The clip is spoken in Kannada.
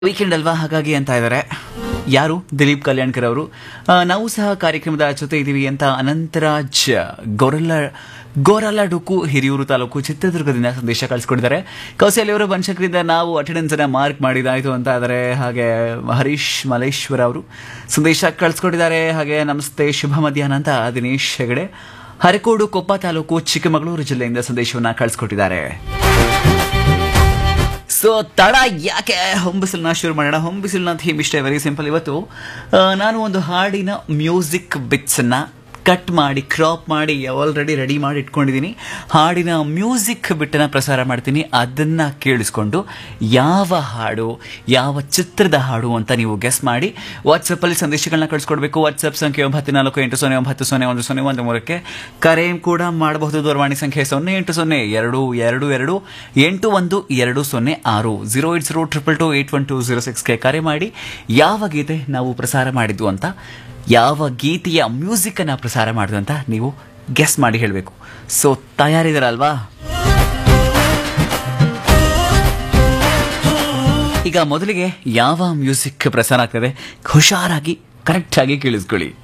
ವೀಕೆಂಡ್ ಅಲ್ವಾ ಹಾಗಾಗಿ ಅಂತ ಇದ್ದಾರೆ ಯಾರು ದಿಲೀಪ್ ಕಲ್ಯಾಣ್ಕರ್ ಅವರು ಆ, ನಾವು ಸಹ ಕಾರ್ಯಕ್ರಮದ ಜೊತೆ ಇದ್ದೀವಿ ಅಂತ ಅನಂತರಾಜ್ ಗೊರಲ್ಲ ಗೋರಲಡುಕು ಹಿರಿಯೂರು ತಾಲೂಕು ಚಿತ್ರದುರ್ಗದಿಂದ ಸಂದೇಶ ಕಳಿಸ್ಕೊಟ್ಟಿದ್ದಾರೆ ಕೌಶಲ್ಯ ಅವರು ಬನಶಂಕರಿಂದ ನಾವು ಅಟೆಂಡೆನ್ಸ್ ಅನ್ನ ಮಾರ್ಕ್ ಮಾಡಿದಾಯ್ತು ಅಂತ ಆದರೆ ಹಾಗೆ ಹರೀಶ್ ಮಲೇಶ್ವರ ಅವರು ಸಂದೇಶ ಕಳಿಸ್ಕೊಟ್ಟಿದ್ದಾರೆ ಹಾಗೆ ನಮಸ್ತೆ ಶುಭ ಮಧ್ಯಾಹ್ನ ಅಂತ ದಿನೇಶ್ ಹೆಗಡೆ ಹರಕೋಡು ಕೊಪ್ಪ ತಾಲೂಕು ಚಿಕ್ಕಮಗಳೂರು ಜಿಲ್ಲೆಯಿಂದ ಸಂದೇಶವನ್ನ ಕಳಿಸ್ಕೊಟ್ಟಿದ್ದಾರೆ ಸೊ ತಡ ಯಾಕೆ ಹೊಂಬಿಸಲ್ನ ಶುರು ಮಾಡೋಣ ಹೊಂಬಿಸಲ್ನ ಥೀಮ್ ಇಷ್ಟೇ ವೆರಿ ಸಿಂಪಲ್ ಇವತ್ತು ಆ, ನಾನು ಒಂದು ಹಾಡಿನ ಮ್ಯೂಸಿಕ್ ಬಿಟ್ಸನ್ನ ಕಟ್ ಮಾಡಿ ಕ್ರಾಪ್ ಮಾಡಿ ಆಲ್ರೆಡಿ ರೆಡಿ ಮಾಡಿ ಇಟ್ಕೊಂಡಿದ್ದೀನಿ ಹಾಡಿನ ಮ್ಯೂಸಿಕ್ ಬಿಟ್ಟನ್ನ ಪ್ರಸಾರ ಮಾಡ್ತೀನಿ ಅದನ್ನ ಕೇಳಿಸ್ಕೊಂಡು ಯಾವ ಹಾಡು ಯಾವ ಚಿತ್ರದ ಹಾಡು ಅಂತ ನೀವು ಗೆಸ್ ಮಾಡಿ ವಾಟ್ಸಪ್ಪಲ್ಲಿ ಸಂದೇಶಗಳನ್ನ ಕಳಿಸ್ಕೊಡ್ಬೇಕು ವಾಟ್ಸಪ್ ಸಂಖ್ಯೆ ಒಂಬತ್ತು ನಾಲ್ಕು ಎಂಟು ಸೊನ್ನೆ ಒಂಬತ್ತು ಸೊನ್ನೆ ಒಂದು ಸೊನ್ನೆ ಒಂದು ಮೂರಕ್ಕೆ ಕರೆ ಕೂಡ ಮಾಡಬಹುದು ದೂರವಾಣಿ ಸಂಖ್ಯೆ ಸೊನ್ನೆ ಎಂಟು ಸೊನ್ನೆ ಎರಡು ಎರಡು ಎರಡು ಎಂಟು ಒಂದು ಎರಡು ಸೊನ್ನೆ ಆರು zero eight zero triple two eight one two zero ಸಿಕ್ಸ್ಗೆ ಕರೆ ಮಾಡಿ ಯಾವ ಗೀತೆ ನಾವು ಪ್ರಸಾರ ಮಾಡಿದ್ದು ಅಂತ ಯಾವ ಗೀತೆಯ ಮ್ಯೂಸಿಕ್ ಅನ್ನ ಪ್ರಸಾರ ಮಾಡಿದ್ದು ಅಂತ ನೀವು ಗೆಸ್ ಮಾಡಿ ಹೇಳಬೇಕು ಸೊ ತಯಾರಿದಾರಲ್ವಾ ಈಗ ಮೊದಲಿಗೆ ಯಾವ ಮ್ಯೂಸಿಕ್ ಪ್ರಸಾರ ಆಗ್ತದೆ ಹುಷಾರಾಗಿ ಕರೆಕ್ಟ್ ಆಗಿ ಕೇಳಿಸ್ಕೊಳ್ಳಿ